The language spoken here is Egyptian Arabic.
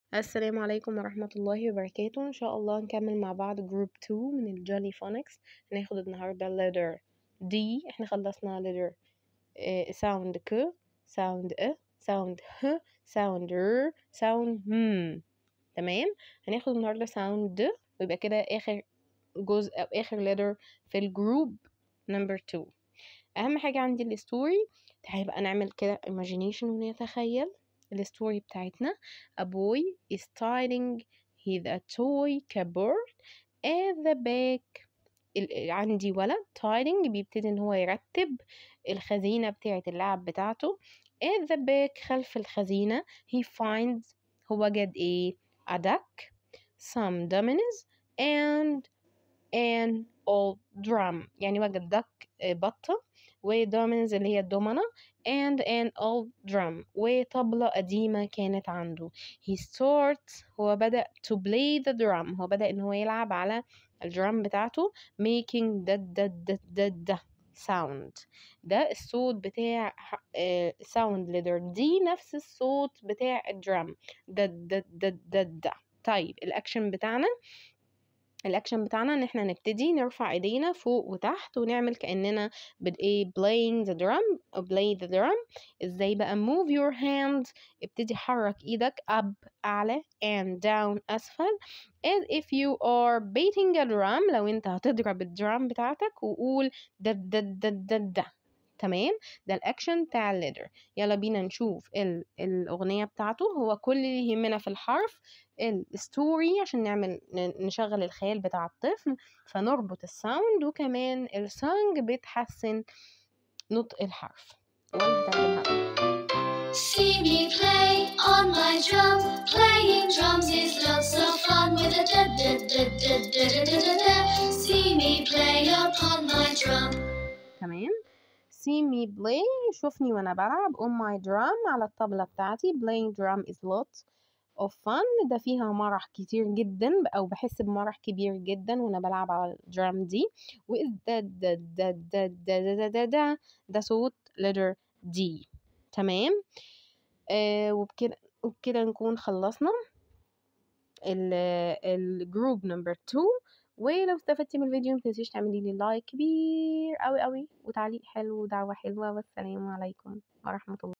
السلام عليكم ورحمة الله وبركاته إن شاء الله نكمل مع بعض جروب 2 من الجولي فونكس هناخد النهاردة letter D احنا خلصنا letter sound ك sound ا sound ه sound ر sound م تمام هناخد النهاردة sound د ويبقى كده آخر جزء أو آخر letter في الجروب number 2 أهم حاجة عندي الستوري تعالي بقى نعمل كده imagination ونتخيل الستوري بتاعتنا a boy is tidying his a toy cupboard at the back عندي ولد tidying بيبتدي ان هو يرتب الخزينة بتاعة اللعب بتاعته at the back خلف الخزينة he finds هو وجد ايه a duck some dominoes and an old drum يعني وجد duck بطة ودومينز اللي هي الدومنة and an old drum وطبلة قديمة كانت عنده he starts هو بدأ to play the drum هو بدأ إن هو يلعب على الدرام بتاعته making the the the the the sound ده الصوت بتاع sound letter دي نفس الصوت بتاع الدرام ده ده ده ده ده طيب الأكشن بتاعنا الاكشن بتاعنا ان احنا نبتدي نرفع ايدينا فوق وتحت ونعمل كاننا بايه playing the drum او play the drum ازاي بقى move your hands ابتدي حرك ايدك up اعلى and down اسفل as if you are beating a drum لو انت هتضرب الدرام بتاعتك وقول دا دا دا دا دا تمام ده الاكشن بتاع الليدر يلا بينا نشوف ال الاغنيه بتاعته هو كل اللي يهمنا في الحرف الستوري عشان نعمل نشغل الخيال بتاع الطفل فنربط الساوند وكمان السونج بتحسن نطق الحرف وانا هتعلمها See me play on my drum. Playing drums is lots of fun with a da da da da da da da da da. See me play upon my drum. تمام see me play شوفني وانا بلعب on my drum على الطبلة بتاعتي playing drum is lots of fun ده فيها مرح كتير جدا او بحس بمرح كبير جدا وانا بلعب على الدرام دي واذ ده ده ده ده ده ده ده ده ده ده صوت letter D تمام آه وبكده وبكده نكون خلصنا الجروب نمبر 2 ولو استفدتي من الفيديو متنسيش تعملي لي لايك كبير قوي قوي وتعليق حلو ودعوة حلوة والسلام عليكم ورحمة الله